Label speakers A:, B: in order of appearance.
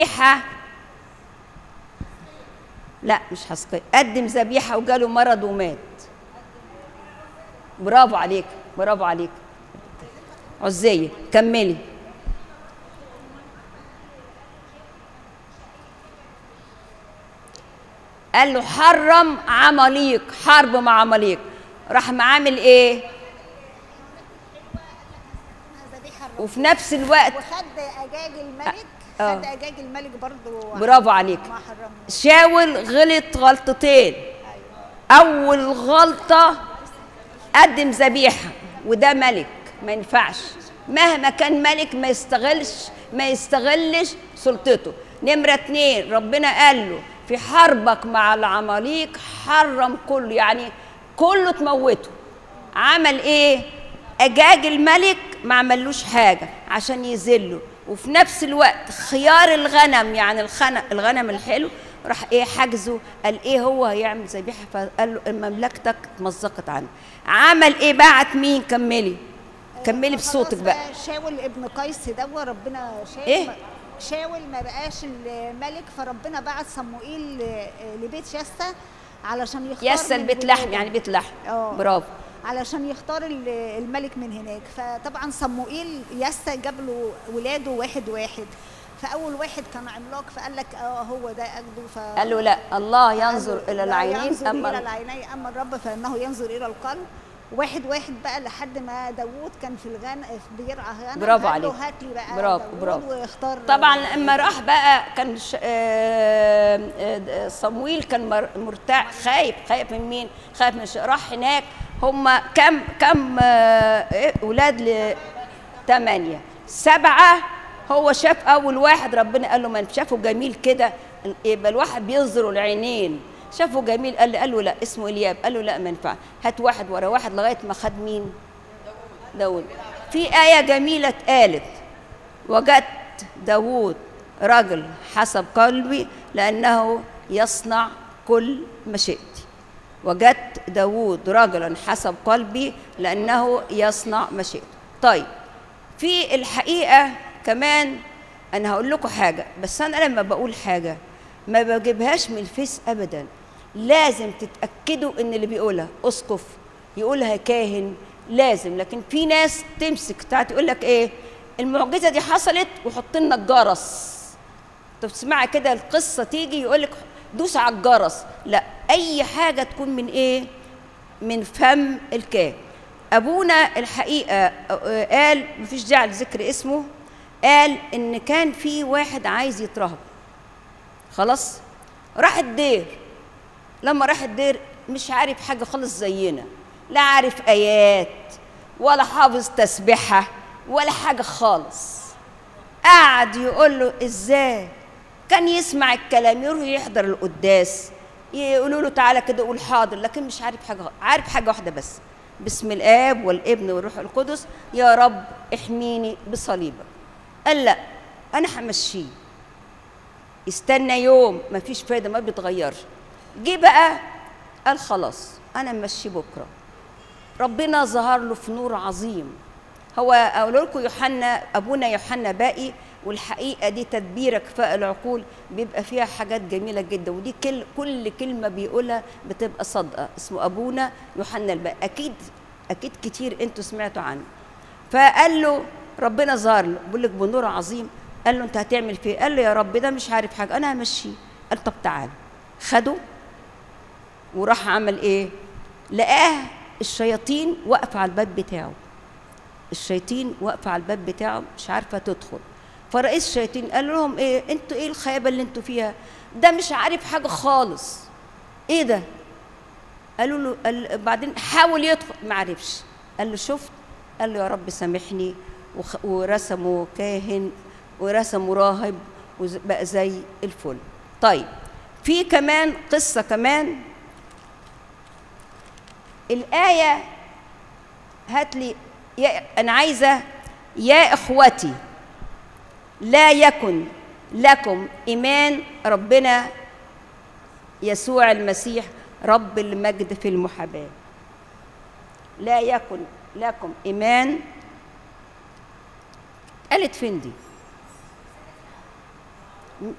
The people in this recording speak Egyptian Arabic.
A: ذبيحة لا مش حسقية قدم ذبيحة وجاله مرض ومات برافو عليك برافو عليك عزية كملي قال له حرم عماليق حرب مع عماليق راح معامل ايه
B: ذبيحه الرب
A: وفي نفس الوقت
B: وخد اجاج الملك
A: آه.
B: خد اجاج الملك برضو
A: برافو عليك
B: ما حرم
A: شاول غلط غلطتين اول غلطه قدم ذبيحه وده ملك ما ينفعش مهما كان ملك ما يستغلش ما يستغلش سلطته نمره اتنين ربنا قال له في حربك مع العماليق حرم كله يعني كله تموته عمل ايه اجاج الملك ما عملوش حاجه عشان يذله وفي نفس الوقت خيار الغنم يعني الخن... الغنم الحلو راح ايه حجزه قال ايه هو هيعمل ذبيحه فقال له مملكتك اتمزقت عنه عمل ايه بعت مين كملي كملي بصوتك
B: خلاص
A: بقى
B: شاول ابن قيس ده ربنا شاول
A: إيه؟
B: ما- شاول ما بقاش الملك فربنا بعت صموئيل ل- لبيت يسا علشان يختار
A: يسل
B: من
A: بيت لحم
B: ولاده.
A: يعني بيت لحم
B: آه.
A: برافو
B: علشان يختار ال- الملك من هناك فطبعا صموئيل يسا جاب له ولاده واحد واحد فاول واحد كان عملاق فقال لك اه هو ده اجده ف
A: قال له لا الله ينظر
B: قال له
A: الى
B: لا
A: العينين
B: ينظر الى
A: اما
B: العينين اما الرب فانه ينظر الى القلب واحد واحد بقى لحد ما داوود كان في الغنم بيرعى غنم
A: برافو
B: قال له
A: عليك.
B: هات لي بقى
A: برافو،
B: داوود
A: برافو.
B: واختار
A: طبعا اما راح بقى كان ش... آه، آه، صمويل كان مر- مرتاح خايف خايف من مين خايف من ش... راح هناك هم كم كم آه، إيه، اولاد ل ثمانيه سبعه هو شاف اول واحد ربنا قال له ما شافه جميل كده يبقى الواحد بينظر العينين شافه جميل قال له قال له لا اسمه الياب قال له لا ما ينفع هات واحد ورا واحد لغايه ما خد مين داود في آية جميلة اتقالت وجدت داود رجل حسب قلبي لأنه يصنع كل مشيئتي وجدت داود رجلا حسب قلبي لأنه يصنع مشيئته طيب في الحقيقة كمان أنا هقول لكم حاجة بس أنا لما بقول حاجة ما بجيبهاش من الفيس أبدا لازم تتأكدوا إن اللي بيقولها أسقف يقولها كاهن لازم لكن في ناس تمسك بتاعت يقول لك إيه المعجزة دي حصلت وحط لنا الجرس طب تسمعي كده القصة تيجي يقول لك دوس على الجرس لا أي حاجة تكون من إيه من فم الكاهن ابونا الحقيقه آه، قال مفيش داعي لذكر اسمه قال ان كان في واحد عايز يترهب خلاص راح الدير لما راح الدير مش عارف حاجه خالص زينا لا عارف ايات ولا حافظ تسبيحه ولا حاجه خالص قعد يقول له ازاي كان يسمع الكلام يروح يحضر القداس يقولوا له تعالى كده قول حاضر لكن مش عارف حاجه عارف حاجه واحده بس باسم الاب والابن والروح القدس يا رب احميني بصليبك قال لا انا همشيه يستنى يوم ما فيش فايده ما بيتغيرش جه بقى قال خلاص انا ماشي بكره ربنا ظهر له في نور عظيم هو اقول لكم يوحنا ابونا يوحنا باقي والحقيقه دي تدبير كفاء العقول بيبقى فيها حاجات جميله جدا ودي كل كل كلمه بيقولها بتبقى صادقه اسمه ابونا يوحنا الباقي اكيد اكيد كتير انتوا سمعتوا عنه فقال له ربنا ظهر له بيقول لك بنور عظيم قال له انت هتعمل فيه قال له يا رب ده مش عارف حاجه انا همشيه قال طب تعال خده وراح عمل ايه لقاه الشياطين واقفه على الباب بتاعه الشياطين واقفه على الباب بتاعه مش عارفه تدخل فرئيس الشياطين قال لهم ايه انتوا ايه الخيبه اللي انتوا فيها ده مش عارف حاجه خالص ايه ده قالوا له قال بعدين حاول يدخل ما عرفش قال له شفت قال له يا رب سامحني وخ- ورسموا كاهن ورسموا راهب وبقى زي الفل طيب في كمان قصه كمان الآية هات لي يا أنا عايزة يا إخوتي لا يكن لكم إيمان ربنا يسوع المسيح رب المجد في المحاباة لا يكن لكم إيمان قالت فين دي